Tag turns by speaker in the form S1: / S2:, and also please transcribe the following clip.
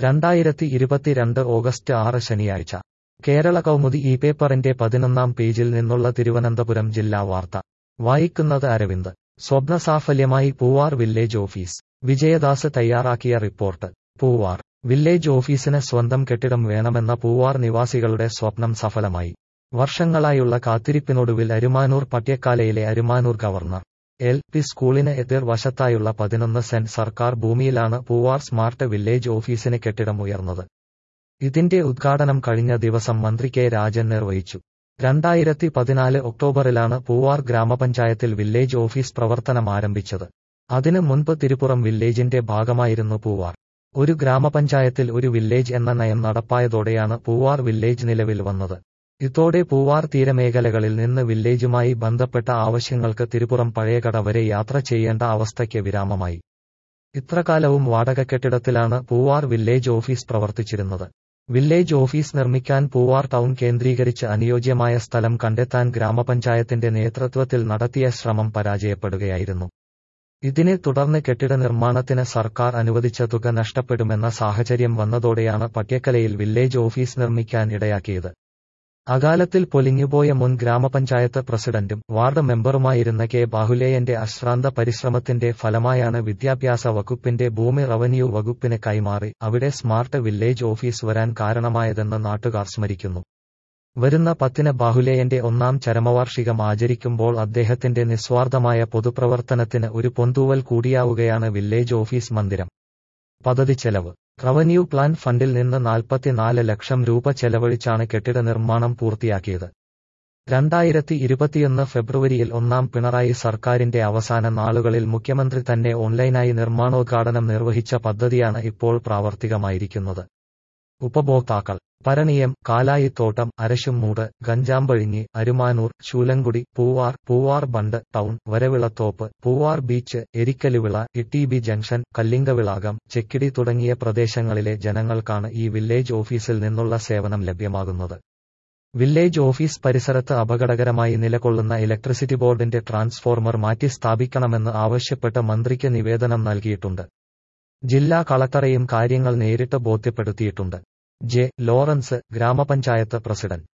S1: രണ്ടായിരത്തി ഇരുപത്തിരണ്ട് ഓഗസ്റ്റ് ആറ് ശനിയാഴ്ച കേരള കൗമുദി ഈ പേപ്പറിന്റെ പതിനൊന്നാം പേജിൽ നിന്നുള്ള തിരുവനന്തപുരം ജില്ലാ വാർത്ത വായിക്കുന്നത് അരവിന്ദ് സ്വപ്നസാഫല്യമായി പൂവാർ വില്ലേജ് ഓഫീസ് വിജയദാസ് തയ്യാറാക്കിയ റിപ്പോർട്ട് പൂവാർ വില്ലേജ് ഓഫീസിന് സ്വന്തം കെട്ടിടം വേണമെന്ന പൂവാർ നിവാസികളുടെ സ്വപ്നം സഫലമായി വർഷങ്ങളായുള്ള കാത്തിരിപ്പിനൊടുവിൽ അരുമാനൂർ പട്യക്കാലയിലെ അരുമാനൂർ ഗവർണർ എൽ പി സ്കൂളിന് എതിർ വശത്തായുള്ള പതിനൊന്ന് സെന്റ് സർക്കാർ ഭൂമിയിലാണ് പൂവാർ സ്മാർട്ട് വില്ലേജ് ഓഫീസിന് കെട്ടിടം ഉയർന്നത് ഇതിന്റെ ഉദ്ഘാടനം കഴിഞ്ഞ ദിവസം മന്ത്രി കെ രാജൻ നിർവഹിച്ചു രണ്ടായിരത്തി പതിനാല് ഒക്ടോബറിലാണ് പൂവാർ ഗ്രാമപഞ്ചായത്തിൽ വില്ലേജ് ഓഫീസ് പ്രവർത്തനം ആരംഭിച്ചത് അതിനു മുൻപ് തിരുപ്പുറം വില്ലേജിന്റെ ഭാഗമായിരുന്നു പൂവാർ ഒരു ഗ്രാമപഞ്ചായത്തിൽ ഒരു വില്ലേജ് എന്ന നയം നടപ്പായതോടെയാണ് പൂവാർ വില്ലേജ് നിലവിൽ വന്നത് ഇതോടെ പൂവാർ തീരമേഖലകളിൽ നിന്ന് വില്ലേജുമായി ബന്ധപ്പെട്ട ആവശ്യങ്ങൾക്ക് തിരുപ്പുറം പഴയകട വരെ യാത്ര ചെയ്യേണ്ട അവസ്ഥയ്ക്ക് വിരാമമായി ഇത്രകാലവും വാടക കെട്ടിടത്തിലാണ് പൂവാർ വില്ലേജ് ഓഫീസ് പ്രവർത്തിച്ചിരുന്നത് വില്ലേജ് ഓഫീസ് നിർമ്മിക്കാൻ പൂവാർ ടൗൺ കേന്ദ്രീകരിച്ച് അനുയോജ്യമായ സ്ഥലം കണ്ടെത്താൻ ഗ്രാമപഞ്ചായത്തിന്റെ നേതൃത്വത്തിൽ നടത്തിയ ശ്രമം പരാജയപ്പെടുകയായിരുന്നു ഇതിനെ തുടർന്ന് കെട്ടിട നിർമ്മാണത്തിന് സർക്കാർ അനുവദിച്ച തുക നഷ്ടപ്പെടുമെന്ന സാഹചര്യം വന്നതോടെയാണ് പട്യക്കലയിൽ വില്ലേജ് ഓഫീസ് നിർമ്മിക്കാൻ ഇടയാക്കിയത് അകാലത്തിൽ പൊലിഞ്ഞുപോയ മുൻ ഗ്രാമപഞ്ചായത്ത് പ്രസിഡന്റും വാർഡ് മെമ്പറുമായിരുന്ന കെ ബാഹുലേയന്റെ അശ്രാന്ത പരിശ്രമത്തിന്റെ ഫലമായാണ് വിദ്യാഭ്യാസ വകുപ്പിന്റെ ഭൂമി റവന്യൂ വകുപ്പിന് കൈമാറി അവിടെ സ്മാർട്ട് വില്ലേജ് ഓഫീസ് വരാൻ കാരണമായതെന്ന് നാട്ടുകാർ സ്മരിക്കുന്നു വരുന്ന പത്തിന് ബാഹുലേയന്റെ ഒന്നാം ചരമവാർഷികം ആചരിക്കുമ്പോൾ അദ്ദേഹത്തിന്റെ നിസ്വാർത്ഥമായ പൊതുപ്രവർത്തനത്തിന് ഒരു പൊന്തൂവൽ കൂടിയാവുകയാണ് വില്ലേജ് ഓഫീസ് മന്ദിരം പദ്ധതി ചെലവ് റവന്യൂ പ്ലാൻ ഫണ്ടിൽ നിന്ന് നാൽപ്പത്തിനാല് ലക്ഷം രൂപ ചെലവഴിച്ചാണ് കെട്ടിട നിർമ്മാണം പൂർത്തിയാക്കിയത് രണ്ടായിരത്തി ഇരുപത്തിയൊന്ന് ഫെബ്രുവരിയിൽ ഒന്നാം പിണറായി സർക്കാരിന്റെ അവസാന നാളുകളിൽ മുഖ്യമന്ത്രി തന്നെ ഓൺലൈനായി നിർമ്മാണോദ്ഘാടനം നിർവഹിച്ച പദ്ധതിയാണ് ഇപ്പോൾ പ്രാവർത്തികമായിരിക്കുന്നത് ഉപഭോക്താക്കൾ Paraniyam Kalayithottam Arasumoodu Kanjampazhinji Arumanoor Soolankudi Poovar Poovar bund town Varavilathoppu Poovar beach Erikkaluvila ഇട്ടിബി ജംഗ്ഷൻ കല്ലിങ്കവിളാകം ചെക്കിടി തുടങ്ങിയ പ്രദേശങ്ങളിലെ ജനങ്ങൾക്കാണ് ഈ വില്ലേജ് ഓഫീസിൽ നിന്നുള്ള സേവനം ലഭ്യമാകുന്നത് വില്ലേജ് ഓഫീസ് പരിസരത്ത് അപകടകരമായി നിലകൊള്ളുന്ന ഇലക്ട്രിസിറ്റി ബോർഡിന്റെ ട്രാൻസ്ഫോർമർ മാറ്റി സ്ഥാപിക്കണമെന്ന് ആവശ്യപ്പെട്ട് മന്ത്രിക്ക് നിവേദനം നൽകിയിട്ടുണ്ട് ജില്ലാ കളക്ടറെയും കാര്യങ്ങൾ നേരിട്ട് ബോധ്യപ്പെടുത്തിയിട്ടുണ്ട് ജെ ലോറൻസ് ഗ്രാമപഞ്ചായത്ത് പ്രസിഡന്റ്